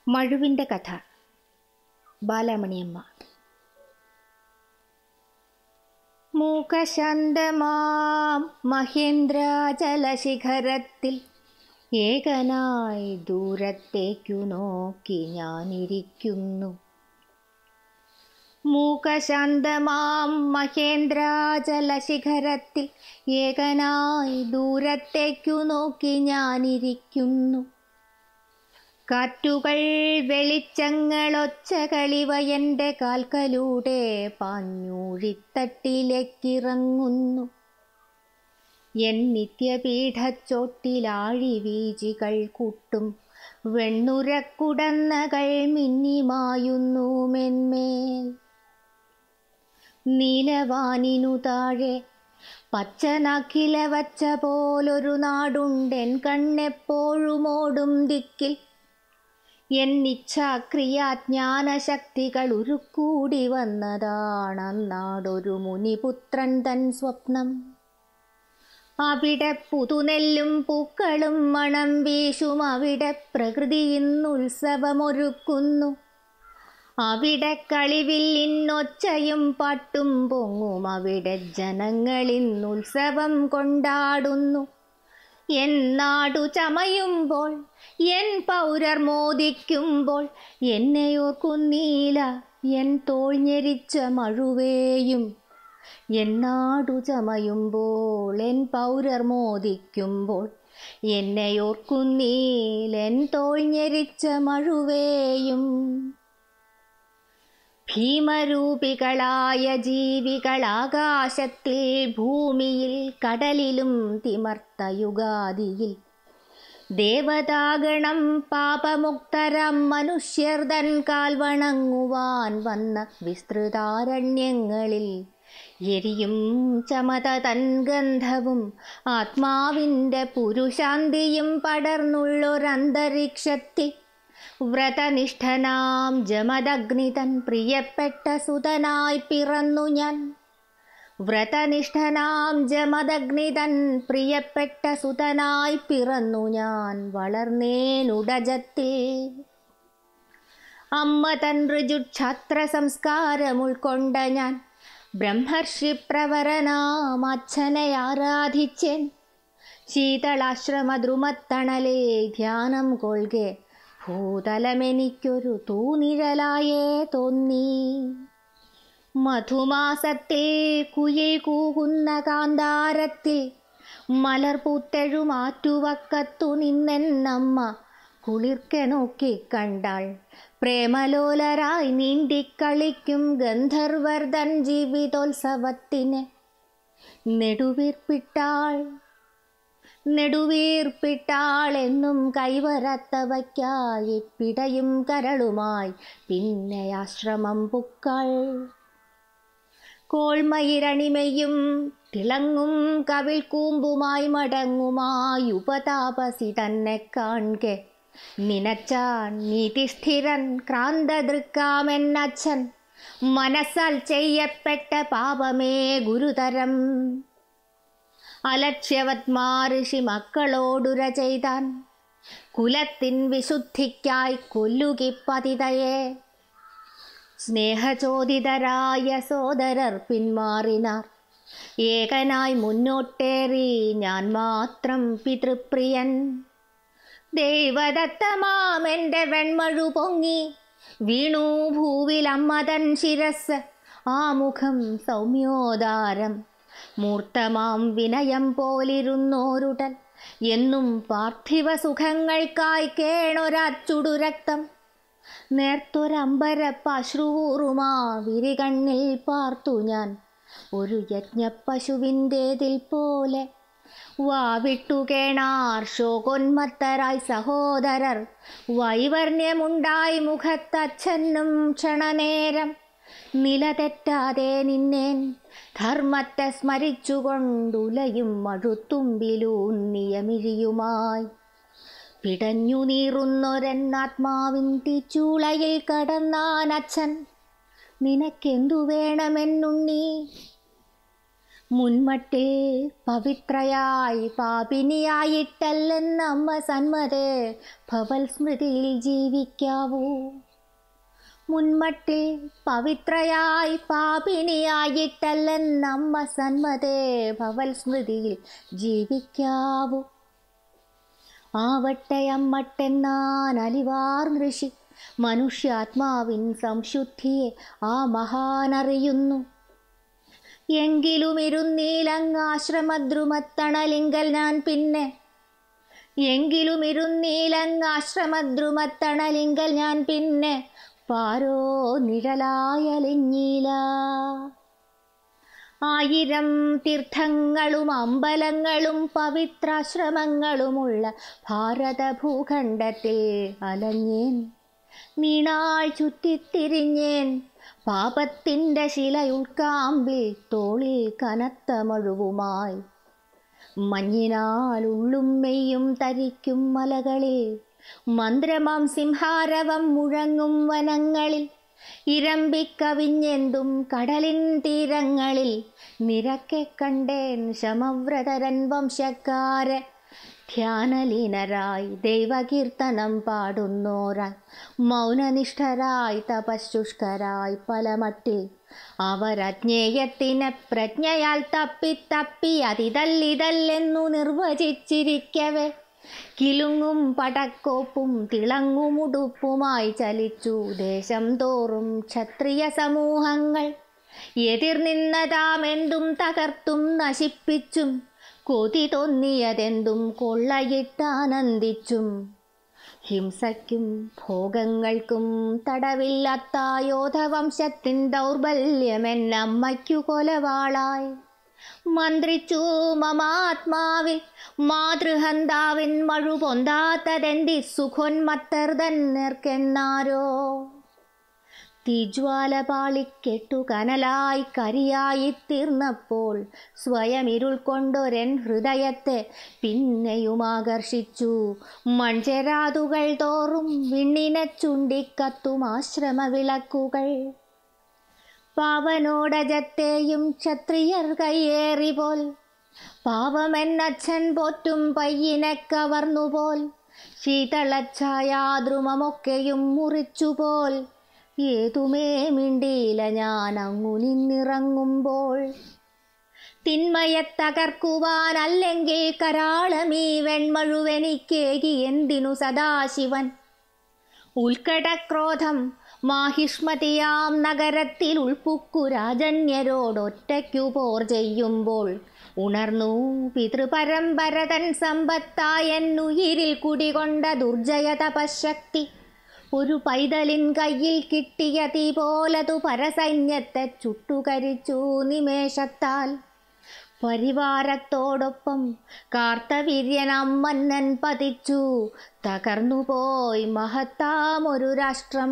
മഴുവിൻ്റെ കഥ ബാലാമണിയമ്മ മൂകശാന്തമാം മഹേന്ദ്രാചലശിഖരത്തിൽ ഏകനായി ദൂരത്തേക്കു നോക്കി ഞാനിരിക്കുന്നു മൂകശാന്തമാം മഹേന്ദ്രാചലശിഖരത്തിൽ ഏകനായി ദൂരത്തേക്കു നോക്കി ഞാനിരിക്കുന്നു കാറ്റുകൾ വെളിച്ചങ്ങളൊച്ചകളിവയൻ്റെ കാൽക്കലൂടെ പാഞ്ഞൂഴിത്തട്ടിലേക്കിറങ്ങുന്നു എൻ നിത്യപീഠച്ചോട്ടിലാഴി വീജികൾ കൂട്ടും വെണ്ണുരക്കുടന്നകൾ മിന്നിമായുന്നു മെന്മേൽ നീലവാനിനു താഴെ പച്ചനക്കില വച്ച പോലൊരു നാടുണ്ടെൻ കണ്ണെപ്പോഴുമോടും ദിക്കിൽ എൻ ഇച്ഛാക്രിയാജ്ഞാനശക്തികൾ ഉരുക്കൂടി വന്നതാണന്നാടൊരു മുനിപുത്രൻ തൻ സ്വപ്നം അവിടെ പുതുനെല്ലും പൂക്കളും മണം വീശും അവിടെ പ്രകൃതി ഇന്നുത്സവമൊരുക്കുന്നു അവിടെ കളിവില്ലിന്നൊച്ചയും പാട്ടും പൊങ്ങും അവിടെ ജനങ്ങളിന്നുത്സവം കൊണ്ടാടുന്നു എൻ നാടു ചമയുമ്പോൾ എൻ പൗരർ മോദിക്കുമ്പോൾ എന്നെ ഓർക്കുന്നീല എൻ തോൾ ഞെരിച്ച മഴുവേയും എൻ നാടു ചമയുമ്പോൾ എൻ പൗരർ മോദിക്കുമ്പോൾ എന്നെ ഓർക്കുന്നീൽ എൻ തോൾ ഞെരിച്ച മഴുവേയും ഭീമരൂപികളായ ജീവികൾ ആകാശത്തിൽ ഭൂമിയിൽ കടലിലും തിമർത്തയുഗാദിയിൽ ദേവതാഗണം പാപമുക്തരം മനുഷ്യർ തൻ കാൽ വണങ്ങുവാൻ വന്ന വിസ്തൃതാരണ്യങ്ങളിൽ എരിയും ചമത തൻ ഗന്ധവും ആത്മാവിൻ്റെ പുരുഷാന്തിയും പടർന്നുള്ളൊരന്തരീക്ഷത്തിൽ വ്രതനിഷ്ഠനാം ജമദഗ്നി തൻ പ്രിയപ്പെട്ട സുതനായി പിറന്നു ഞാൻ വ്രതനിഷ്ഠനാം ജമദഗ്നി തൻ പ്രിയപ്പെട്ട സുതനായി പിറന്നു ഞാൻ വളർന്നേനുടജത്തിൽ അമ്മ തൻ ഋജുക്ഷാത്ര സംസ്കാരം ഉൾക്കൊണ്ട ഞാൻ ബ്രഹ്മർഷി പ്രവരനാം അച്ഛനെ ആരാധിച്ചേൻ ശീതളാശ്രമദ്രുമത്തണലേ ധ്യാനം കൊൾകെ ഭൂതലമെനിക്കൊരു തൂനിഴലായേ തോന്നി മധുമാസത്തിൽ കുയിൽ കൂകുന്ന കാന്താരത്തിൽ മലർ പൂത്തെഴുമാറ്റുവക്കത്തു നിന്നെന്നമ്മ കുളിർക്കെ നോക്കി കണ്ടാൾ പ്രേമലോലരായി നീന്തിക്കളിക്കും ഗന്ധർവർദ്ധൻ ജീവിതോത്സവത്തിന് നെടുവീർപ്പിട്ടാൾ നെടുവീർപ്പിട്ടാളെന്നും കൈവരാത്തവയ്ക്കായി പിടയും കരളുമായി പിന്നെ ആശ്രമം പുക്കൾ കോൾമയിരണിമയും തിളങ്ങും കവിൾ കൂമ്പുമായി മടങ്ങുമായി ഉപതാപസി തന്നെ കാൺകെ നിനച്ചാൻ നീതിസ്ഥിരൻ ക്രാന്തദൃക്കാമെന്നച്ഛൻ മനസ്സാൽ ചെയ്യപ്പെട്ട പാപമേ ഗുരുതരം അലക്ഷ്യവത്മാ മക്കളോടുര ചെയ്താൻ കുലത്തിൻ വിശുദ്ധിക്കായി കൊല്ലുകി പതിതയെ സ്നേഹചോദിതരായ സോദരർ പിന്മാറിനാർ ഏകനായി മുന്നോട്ടേറി ഞാൻ മാത്രം പിതൃപ്രിയൻ ദൈവദത്തമാമെൻ്റെ വെൺമഴു പൊങ്ങി വീണു ഭൂവിലമ്മതൻ ശിരസ് ആ മുഖം സൗമ്യോദാരം മൂർത്തമാം വിനയം പോലിരുന്നോരുടൽ എന്നും പാർത്ഥിവ സുഖങ്ങൾക്കായി കേണൊരച്ചുടു രക്തം നേർത്തൊരമ്പരപ്പശ്രൂറുമാ വിരികണ്ണിൽ പാർത്തു ഞാൻ ഒരു യജ്ഞപ്പശുവിൻ്റേതിൽ പോലെ വാവിട്ടു കേണാർ ശോകോന്മത്തരായി സഹോദരർ വൈവർണ്യമുണ്ടായി മുഖത്തച്ഛനും ക്ഷണനേരം നിലതെറ്റാതെ നിന്നേൻ ധർമ്മത്തെ സ്മരിച്ചുകൊണ്ടുലയും മഴുത്തുമ്പിലൂന്നിയമിഴിയുമായി പിടഞ്ഞു നീറുന്നൊരെന്നാത്മാവിൻ തീച്ചൂളയിൽ കടന്നാൻ അച്ഛൻ നിനക്കെന്തു വേണമെന്നുണ്ണി മുൻമട്ടിൽ പവിത്രയായി പാപിനിയായിട്ടല്ലെന്നമ്മ സന്മതേ ഭവൽ സ്മൃതിയിൽ ജീവിക്കാവൂ മുൻമട്ടിൽ പവിത്രയായി പാപിനിയായിട്ടല്ലെന്നമ്മ സന്മതേ ഭവൽ സ്മൃതിയിൽ ജീവിക്കാവൂ ആവട്ടെ അമ്മട്ടെന്നാൻ അലിവാർ ഋഷി മനുഷ്യാത്മാവിൻ സംശുദ്ധിയെ ആ മഹാനറിയുന്നു എങ്കിലും ഇരുന്നീലങ്ങാശ്രമദ്രുമത്തണലിങ്കൽ ഞാൻ പിന്നെ എങ്കിലും ഇരുന്നീലങ്ങാശ്രമദ്രുമത്തണലിങ്കൽ ഞാൻ പിന്നെ പാരോ നിഴലായലിഞ്ഞീല ആയിരം തീർത്ഥങ്ങളും അമ്പലങ്ങളും പവിത്രാശ്രമങ്ങളുമുള്ള ഭാരത ഭൂഖണ്ഡത്തിൽ അലഞ്ഞേൻ നീണാൾ ചുറ്റിത്തിരിഞ്ഞേൻ പാപത്തിൻ്റെ ശിലയുൾക്കാമ്പിൽ തോളിൽ കനത്ത മഴുവുമായി മഞ്ഞിനാൽ ഉള്ളും മെയ്യും തരിക്കും മലകളിൽ മന്ത്രമം സിംഹാരവം മുഴങ്ങും വനങ്ങളിൽ ഇരമ്പിക്കവിഞ്ഞെന്തും കടലിൻ തീരങ്ങളിൽ നിരക്കെ കണ്ടേൻ ശമവ്രതരൻ വംശക്കാരെ ധ്യാനലീനരായി ദൈവകീർത്തനം പാടുന്നോരായി മൗനനിഷ്ഠരായി തപശുഷ്കരായി പല മട്ടിൽ അവരജ്ഞേയത്തിന് പ്രജ്ഞയാൽ തപ്പി തപ്പി അതിതല്ലിതല്ലെന്നു നിർവചിച്ചിരിക്കവേ കിലുങ്ങും പടക്കോപ്പും തിളങ്ങുമുടുപ്പുമായി ചലിച്ചു ദേശം തോറും ക്ഷത്രിയ സമൂഹങ്ങൾ എതിർനിന്നതാമെന്തും തകർത്തും നശിപ്പിച്ചും കൊതി തോന്നിയതെന്തും കൊള്ളയിട്ടാനന്ദിച്ചും ഹിംസയ്ക്കും ഭോഗങ്ങൾക്കും തടവില്ലാത്ത യോധവംശത്തിൻ ദൗർബല്യമെന്നമ്മയ്ക്കു കൊലവാളായി മന്ത്രിച്ചു മമാത്മാവിൽ മാതൃഹന്താവിൻ മഴു പൊന്താത്തതെന്തി സുഖോന്മത്തർതൻ നേർക്കെന്നാരോ തീജ്വാല പാളിക്കെട്ടു കനലായി കരിയായി തീർന്നപ്പോൾ സ്വയം ഇരുൾ കൊണ്ടൊരൻ ഹൃദയത്തെ പിന്നെയും ആകർഷിച്ചു മൺചെരാതുകൾ തോറും വിണ്ണിനെ ചുണ്ടിക്കത്തും ആശ്രമവിളക്കുകൾ പാവനോടജത്തെയും ക്ഷത്രിയർ കയ്യേറി പോൽ പാവമെന്നച്ഛൻ പോറ്റും പയ്യനെ കവർന്നുപോൽ ശീതളച്ഛായാദ്രുമമൊക്കെയും മുറിച്ചുപോൽ ഏതുമേ മിണ്ടിയില ഞാൻ അങ്ങു നിന്നിറങ്ങുമ്പോൾ തിന്മയെ തകർക്കുവാൻ അല്ലെങ്കിൽ കരാളമീ വെൺമഴുവെനിക്കേകി എന്തിനു സദാശിവൻ ഉൽക്കടക്രോധം മാഹിഷ്മതിയാം നഗരത്തിൽ ഉൾപ്പുക്കു രാജന്യരോടൊറ്റയ്ക്കു പോർ ചെയ്യുമ്പോൾ ഉണർന്നു പിതൃപരമ്പരതൻ സമ്പത്തായെന്നുയിരിൽ കുടികൊണ്ട ദുർജയ തപശക്തി ഒരു പൈതലിൻ കയ്യിൽ കിട്ടിയ തീ പോലതു പരസൈന്യത്തെ ചുട്ടുകരിച്ചു നിമേഷത്താൽ പരിവാരത്തോടൊപ്പം കാർത്തവീര്യനമ്മന്നൻ പതിച്ചു തകർന്നുപോയി മഹത്താമൊരു രാഷ്ട്രം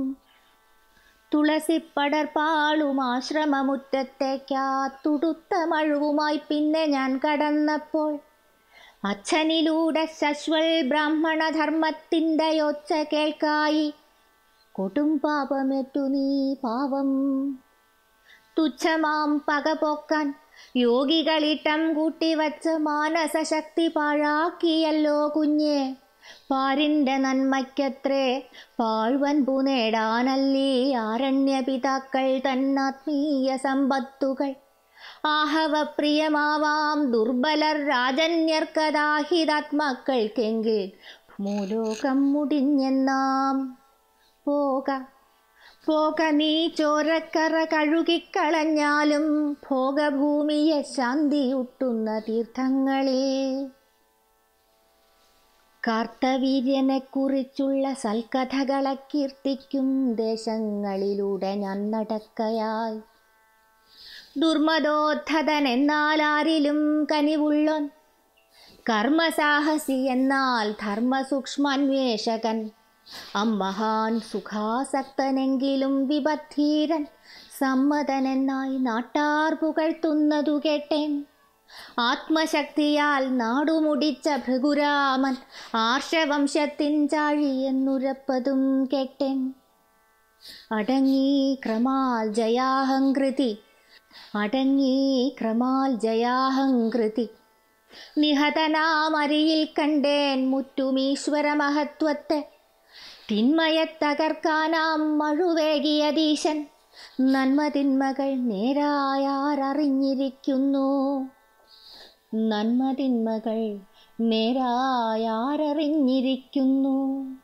തുളസിപ്പടർപ്പാളും ആശ്രമമുറ്റത്തേക്കാ തുടുത്ത മഴുവുമായി പിന്നെ ഞാൻ കടന്നപ്പോൾ അച്ഛനിലൂടെ ശശ്വൽ ബ്രാഹ്മണധർമ്മത്തിൻ്റെ ഒച്ച കേൾക്കായി കൊടും പാപമേറ്റു നീ പാവം തുച്ഛമാം പകപോക്കാൻ യോഗികളിട്ടം കൂട്ടിവച്ച മാനസശക്തി പാഴാക്കിയല്ലോ കുഞ്ഞെ പാരിൻ്റെ നന്മയ്ക്കത്രേ പാഴ്വൻപു നേടാനല്ലീ ആരണ്യപിതാക്കൾ തന്നാത്മീയ സമ്പത്തുകൾ ആഹവപ്രിയമാവാം ദുർബലർ രാജന്യർക്കദാഹിതാത്മാക്കൾക്കെങ്കിൽ മൂലോകം മുടിഞ്ഞെന്നാം പോക പോക നീ ചോരക്കറ കഴുകിക്കളഞ്ഞാലും ഭോഗഭൂമിയെ ശാന്തിയുട്ടുന്ന തീർത്ഥങ്ങളെ കാർത്തവീര്യനെക്കുറിച്ചുള്ള സൽക്കഥകളെ കീർത്തിക്കും ദേശങ്ങളിലൂടെ ഞാൻ നടക്കയായി ദുർമദോദ്ധതൻ എന്നാൽ ആരിലും കനിവുള്ളോൻ കർമ്മസാഹസി എന്നാൽ ധർമ്മസൂക്ഷ്മാന്വേഷകൻ അമ്മഹാൻ സുഖാസക്തനെങ്കിലും വിപദ്ധീരൻ സമ്മതനെന്നായി നാട്ടാർ പുകഴ്ത്തുന്നതു കേട്ടേൻ ആത്മശക്തിയാൽ നാടുമുടിച്ച ഭൃഗുരാമൻ ആർഷവംശത്തിൻ ചാഴി എന്നുരപ്പതും കേട്ടേൻ അടങ്ങി ക്രമാൽ ജയാഹങ്കൃതി അടങ്ങി ക്രമാൽ ജയാഹങ്കൃതി നിഹതനാമരിയിൽ കണ്ടേൻ മുറ്റുമീശ്വര മഹത്വത്തെ തിന്മയെ തകർക്കാനാം മഴുവേകിയതീശൻ നന്മ തിന്മകൾ നേരായാരറിഞ്ഞിരിക്കുന്നു നന്മ തിന്മകൾ നേരായാരറിഞ്ഞിരിക്കുന്നു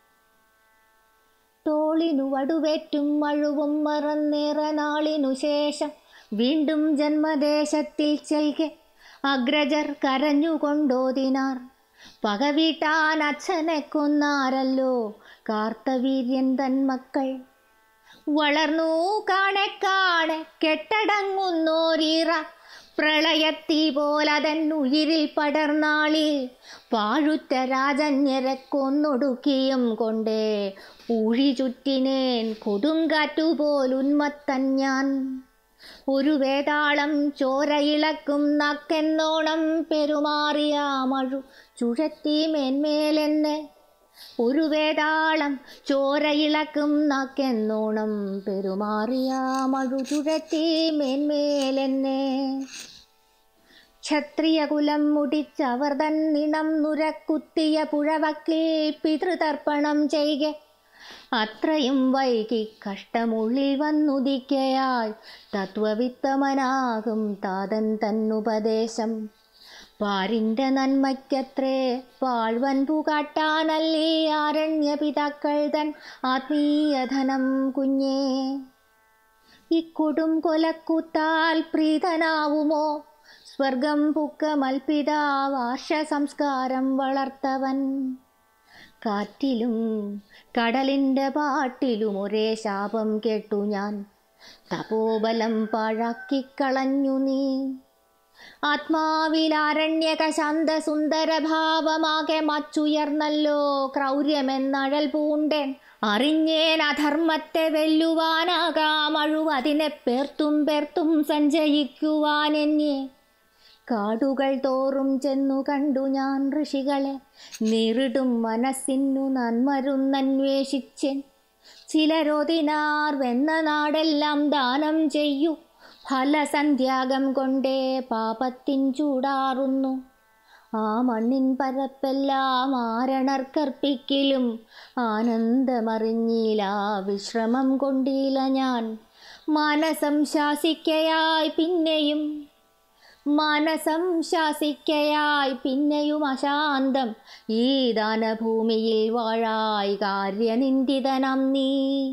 തോളിനു വടുവേറ്റും മഴുവും മറന്നേറെ നാളിനു ശേഷം വീണ്ടും ജന്മദേശത്തിൽ ചെൽകെ അഗ്രജർ കരഞ്ഞുകൊണ്ടോതിനാർ പകവീട്ടാൻ അച്ഛനെ കൊന്നാരല്ലോ കാർത്തവീര്യൻ തൻ മക്കൾ വളർന്നു കാണെ കാണെ കെട്ടടങ്ങുന്നോരീറ പ്രളയത്തീ പോലതൻ ഉയിരിൽ പടർന്നാളിൽ പാഴുറ്റ രാജന്യരെ കൊന്നൊടുക്കിയും കൊണ്ടേ ഊഴി ചുറ്റിനേൻ കൊടുങ്കാറ്റുപോലുന്മത്തൻ ഞാൻ ഒരു വേതാളം ചോരയിളക്കും നക്കെന്നോണം പെരുമാറിയ മഴു ചുഴറ്റി മേന്മേലെന്നെ ഒരു വേതാളം ചോരയിളക്കും നാക്കെന്നോണം പെരുമാറിയ മഴു ചുഴറ്റി മേന്മേലെന്നെ ക്ഷത്രിയകുലം മുടിച്ചവർ തന്നിണം നുരക്കുത്തിയ പുഴവക്കിൽ പിതൃതർപ്പണം ചെയ്ക അത്രയും വൈകി കഷ്ടമുള്ളിൽ വന്നുദിക്കയായി തത്വവിത്തമനാകും താതൻ തന്നുപദേശം പാരിൻ്റെ നന്മയ്ക്കത്രേ പാഴ്വൻ പുകാട്ടാനല്ലേ ആരണ്യപിതാക്കൾ തൻ ആത്മീയധനം കുഞ്ഞേ ഇക്കൊടും കൊലക്കുത്താൽ പ്രീതനാവുമോ സ്വർഗം പുക്ക മൽപിതാവാർഷ സംസ്കാരം വളർത്തവൻ കാറ്റിലും കടലിൻ്റെ പാട്ടിലും ഒരേ ശാപം കേട്ടു ഞാൻ തപോബലം പാഴാക്കിക്കളഞ്ഞു നീ ആത്മാവിലാരണ്യക ശാന്ത സുന്ദര ഭാവമാകെ മച്ചുയർന്നല്ലോ ക്രൗര്യമെന്നഴൽ പൂണ്ടേൻ അറിഞ്ഞേൻ അധർമ്മത്തെ വെല്ലുവാനാകാമഴു അതിനെ പേർത്തും പേർത്തും സഞ്ചയിക്കുവാനെന്നെ കാടുകൾ തോറും ചെന്നു കണ്ടു ഞാൻ ഋഷികളെ നേരിടും മനസ്സിനു നന്മരുന്നന്വേഷിച്ചൻ ചിലരോതിനാർ വെന്ന നാടെല്ലാം ദാനം ചെയ്യൂ ഫലസന്ധ്യാഗം കൊണ്ടേ പാപത്തിൻ ചൂടാറുന്നു ആ മണ്ണിൻ പരപ്പെല്ലാം ആരണർക്കർപ്പിക്കലും ആനന്ദമറിഞ്ഞില്ല വിശ്രമം കൊണ്ടില്ല ഞാൻ മാനസം ശാസിക്കയായി പിന്നെയും മനസം ശാസിക്കയായി പിന്നെയും അശാന്തം ഈ ദാനഭൂമിയിൽ വാഴായി കാര്യനിന്ദിതനം നീ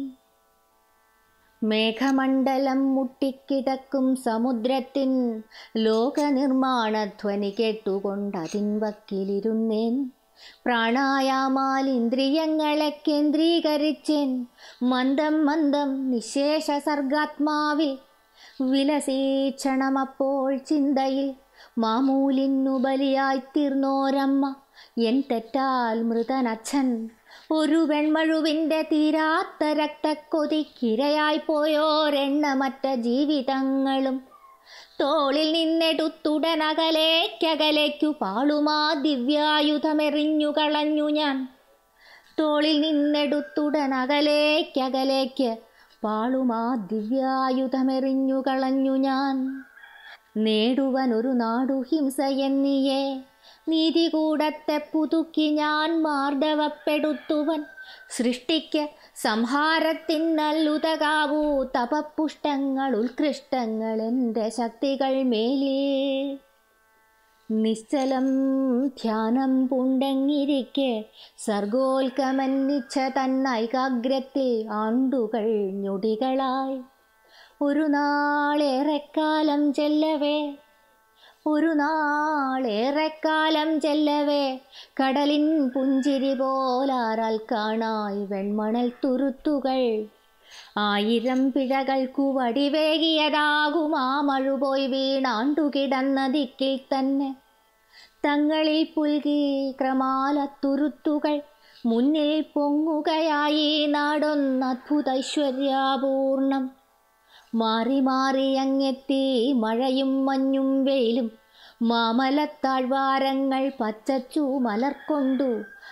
മേഘമണ്ഡലം മുട്ടിക്കിടക്കും സമുദ്രത്തിൻ ലോകനിർമ്മാണധ്വനി കേട്ടുകൊണ്ടതിൻ വക്കിലിരുന്നേൻ പ്രാണായാമാൽ ഇന്ദ്രിയങ്ങളെ കേന്ദ്രീകരിച്ചേൻ മന്ദം മന്ദം നിശേഷ സർഗാത്മാവിൽ വിലസീക്ഷണമപ്പോൾ ചിന്തയിൽ മാമൂലിന്നു ബലിയായിത്തീർന്നോരമ്മ എൻ തെറ്റാൽ മൃതനച്ഛൻ ഒരു വെൺമഴുവിൻ്റെ തീരാത്ത രക്തക്കൊതിക്കിരയായി പോയോരെണ്ണമറ്റ ജീവിതങ്ങളും തോളിൽ നിന്നെടുത്തുടനകലേക്കകലേക്കു പാളുമാ ദിവ്യായുധമെറിഞ്ഞു കളഞ്ഞു ഞാൻ തോളിൽ നിന്നെടുത്തുടനകലേക്കകലേക്ക് പാളുമാ ദിവ്യായുധമെറിഞ്ഞു കളഞ്ഞു ഞാൻ നേടുവനൊരു നാടു ഹിംസയെന്നിയേ നീതികൂടത്തെ പുതുക്കി ഞാൻ മാർദ്ദവപ്പെടുത്തുവൻ സൃഷ്ടിക്ക് സംഹാരത്തിനല്ലുതകാവൂ തപപുഷ്ടങ്ങൾ ഉത്കൃഷ്ടങ്ങൾ എൻ്റെ ശക്തികൾ മേലിൽ നിശ്ചലം ധ്യാനം പുണ്ടങ്ങിരിക്കെ സർഗോൽക്കമന്നിച്ച തന്നൈകാഗ്രത്തിൽ ആണ്ടുകൾ ഞൊടികളായി ഒരു നാളേറെക്കാലം ചെല്ലവേ ഒരു നാളേറെക്കാലം ചെല്ലവേ കടലിൻ പുഞ്ചിരി പോലാറാൽ കാണായി വെൺമണൽ തുരുത്തുകൾ ആയിരം പിഴകൾക്കു വടിവേകിയതാകും ആ മഴുപോയി വീണാണ്ടുകിടന്ന ദിക്കിൽ തന്നെ തങ്ങളിൽ പുൽകി ക്രമാലത്തുരുത്തുകൾ മുന്നിൽ പൊങ്ങുകയായി നാടൊന്നദ്ഭുതൈശ്വര്യാപൂർണം മാറി മാറി അങ്ങെത്തി മഴയും മഞ്ഞും വെയിലും മാമലത്താഴ്വാരങ്ങൾ പച്ചച്ചു മലർക്കൊണ്ടു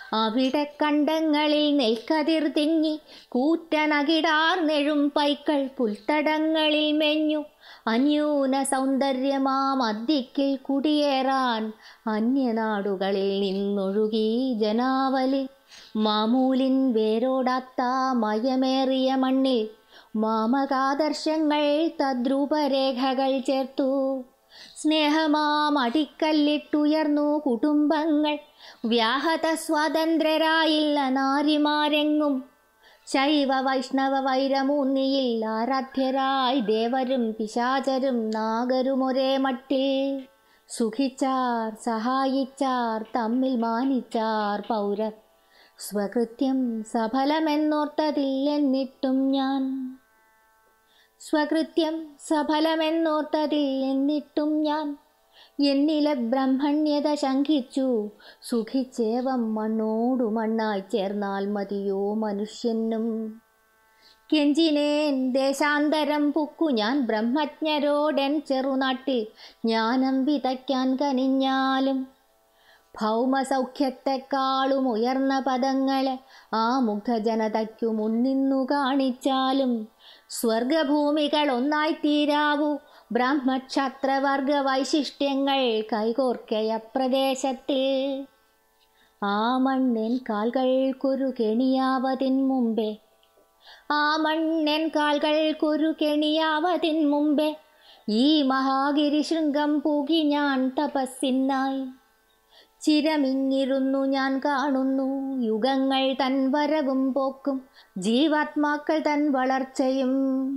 അവിടെ കണ്ടങ്ങളിൽ നെൽക്കതിർ തിങ്ങി കൂറ്റനകിടാർന്നെഴും പൈക്കൾ പുൽത്തടങ്ങളിൽ മെഞ്ഞു അന്യൂന സൗന്ദര്യമാം അദ്ദിക്കിൽ കുടിയേറാൻ അന്യനാടുകളിൽ നിന്നൊഴുകി ജനാവലി മാമൂലിൻ വേരോടാത്ത മയമേറിയ മണ്ണിൽ മാമകാദർശങ്ങൾ തദ്രൂപരേഖകൾ ചേർത്തു സ്നേഹമാം അടിക്കല്ലിട്ടുയർന്നു കുടുംബങ്ങൾ വ്യാഹത സ്വാതന്ത്ര്യരായില്ല നാരിമാരെങ്ങും ശൈവ വൈഷ്ണവ വൈരമൂന്നിയിൽ ആരാധ്യരായി ദേവരും പിശാചരും നാഗരും ഒരേ മട്ടിൽ സുഖിച്ചാർ സഹായിച്ചാർ തമ്മിൽ മാനിച്ചാർ പൗരർ സ്വകൃത്യം സഫലമെന്നോർത്തതില്ലെന്നിട്ടും ഞാൻ സ്വകൃത്യം സഫലമെന്നോർത്തതിൽ എന്നിട്ടും ഞാൻ എന്നിലെ ബ്രഹ്മണ്യത ശങ്കിച്ചു സുഖിച്ചേവം മണ്ണോടു മണ്ണായി ചേർന്നാൽ മതിയോ മനുഷ്യനും കെഞ്ചിനേൻ ദേശാന്തരം പുക്കു ഞാൻ ബ്രഹ്മജ്ഞരോടൻ ചെറുനാട്ടിൽ ജ്ഞാനം വിതയ്ക്കാൻ കനിഞ്ഞാലും ഭൗമസൗഖ്യത്തെക്കാളും ഉയർന്ന പദങ്ങളെ ആ മുഗ്ധജനതയ്ക്കു മുന്നിന്നു കാണിച്ചാലും സ്വർഗഭൂമികൾ ഒന്നായി തീരാവൂ ബ്രഹ്മക്ഷത്രവർഗ വൈശിഷ്ട്യങ്ങൾ കൈകോർക്കയ പ്രദേശത്തിൽ ആ മണ്ണൻ കാൽകൾക്കൊരു കെണിയാവതിൻ മുമ്പേ ആ മണ്ണൻ കാൽകൾക്കൊരു കെണിയാവതിൻ മുമ്പേ ഈ മഹാഗിരി ശൃംഗം പൂകി ഞാൻ തപസ്സിനായി ചിരമിങ്ങിരുന്നു ഞാൻ കാണുന്നു യുഗങ്ങൾ തൻ വരവും പോക്കും ജീവാത്മാക്കൾ തൻ വളർച്ചയും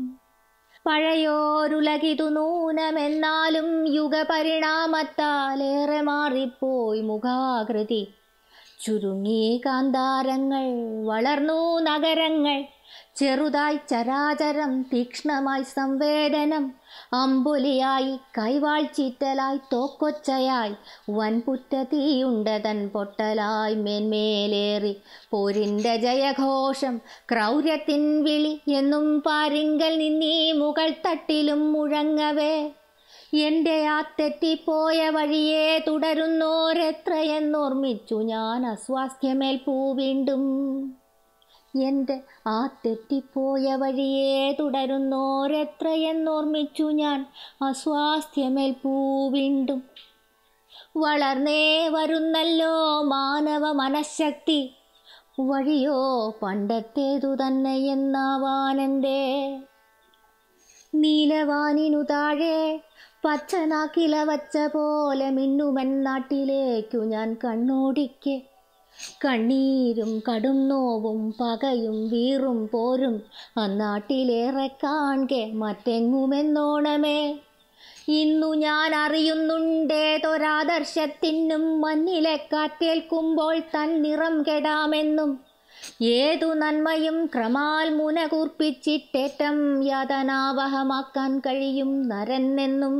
പഴയോരുലകിതു നൂനമെന്നാലും യുഗപരിണാമത്താലേറെ മാറിപ്പോയി മുഖാകൃതി ചുരുങ്ങി കാന്താരങ്ങൾ വളർന്നു നഗരങ്ങൾ ചെറുതായി ചരാചരം തീക്ഷ്ണമായി സംവേദനം അമ്പുലിയായി കൈവാൾ ചീറ്റലായി തോക്കൊച്ചയായി വൻപുറ്റ തീയുണ്ടതൻ പൊട്ടലായി മേന്മേലേറി പോരിൻ്റെ ജയഘോഷം ക്രൗര്യത്തിൻ വിളി എന്നും പാരിങ്കൽ നിന്നീ മുകൾ തട്ടിലും മുഴങ്ങവേ എൻ്റെ ആ തെറ്റിപ്പോയ വഴിയെ തുടരുന്നോരെത്രയെന്നോർമ്മിച്ചു ഞാൻ അസ്വാസ്ഥ്യമേൽപ്പൂ വീണ്ടും എൻ്റെ ആ തെറ്റിപ്പോയ വഴിയെ തുടരുന്നോരെത്രയെന്നോർമ്മിച്ചു ഞാൻ അസ്വാസ്ഥ്യമേൽപ്പൂ വീണ്ടും വളർന്നേ വരുന്നല്ലോ മാനവ മനഃശക്തി വഴിയോ പണ്ടത്തേതു തന്നെ എന്നാവാനെന്തേ നീലവാനിനു താഴെ പച്ചനാക്കില വച്ച പോലെ മിന്നുമൻ നാട്ടിലേക്കു ഞാൻ കണ്ണോടിക്കെ കണ്ണീരും കടും നോവും പകയും വീറും പോരും അന്നാട്ടിലേറെ കാൺകെ മറ്റെങ്ങുമെന്നോണമേ ഇന്നു ഞാൻ അറിയുന്നുണ്ടേതൊരാദർശത്തിനും മഞ്ഞിലെ കാറ്റേൽക്കുമ്പോൾ തൻ നിറം കെടാമെന്നും ഏതു നന്മയും ക്രമാൽ മുനകൂർപ്പിച്ചിട്ടേറ്റം യാതനാവഹമാക്കാൻ കഴിയും നരനെന്നും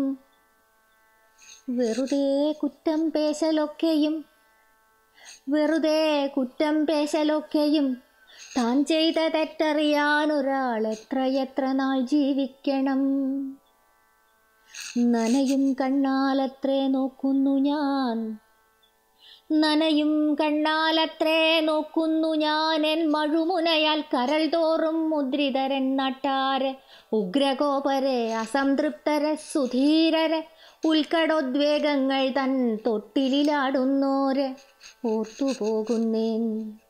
വെറുതെ കുറ്റം പേശലൊക്കെയും വെറുതെ കുറ്റം പേശലൊക്കെയും താൻ ചെയ്ത തെറ്ററിയാൻ ഒരാൾ എത്രയെത്ര നാൾ ജീവിക്കണം നനയും കണ്ണാലത്രേ നോക്കുന്നു ഞാൻ നനയും കണ്ണാലത്രേ നോക്കുന്നു ഞാൻ എൻ മഴുമുനയാൽ കരൾ തോറും മുദ്രിതരൻ നാട്ടാരെ ഉഗ്രകോപരെ അസംതൃപ്തരെ സുധീരരെ ഉൽക്കടോദ്വേഗങ്ങൾ തൻ തൊട്ടിലിലാടുന്നോരെ ഓർത്തുപോകുന്നേൻ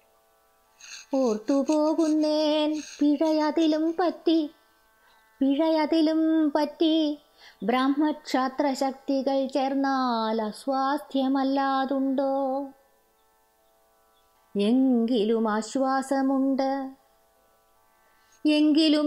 ഓർത്തുപോകുന്നേൻ പിഴയതിലും പറ്റി പിഴയതിലും പറ്റി ബ്രാഹ്മക്ഷാത്ര ശക്തികൾ ചേർന്നാൽ അസ്വാസ്ഥ്യമല്ലാതുണ്ടോ എങ്കിലും ആശ്വാസമുണ്ട് എങ്കിലും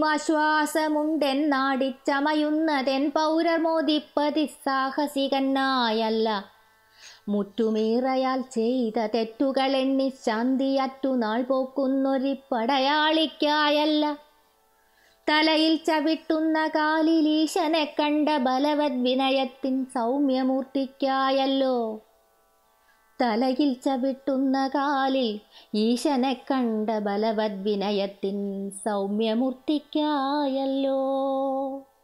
ആശ്വാസമുണ്ടെന്നാടിച്ചമയുന്നതെൻ പൗരർ മോദിപ്പതി സാഹസികനായല്ല മുറ്റുമീറയാൽ ചെയ്ത തെറ്റുകൾ എണ്ണി ശാന്തിയറ്റു നാൾ പോക്കുന്നൊരു പടയാളിക്കായല്ല തലയിൽ ചവിട്ടുന്ന കാലിൽ ഈശനെ കണ്ട ബലവത് വിനയത്തിൻ സൗമ്യമൂർത്തിക്കായല്ലോ തലയിൽ ചവിട്ടുന്ന കാലിൽ ഈശനെ കണ്ട ബലവത് വിനയത്തിൻ സൗമ്യമൂർത്തിക്കായല്ലോ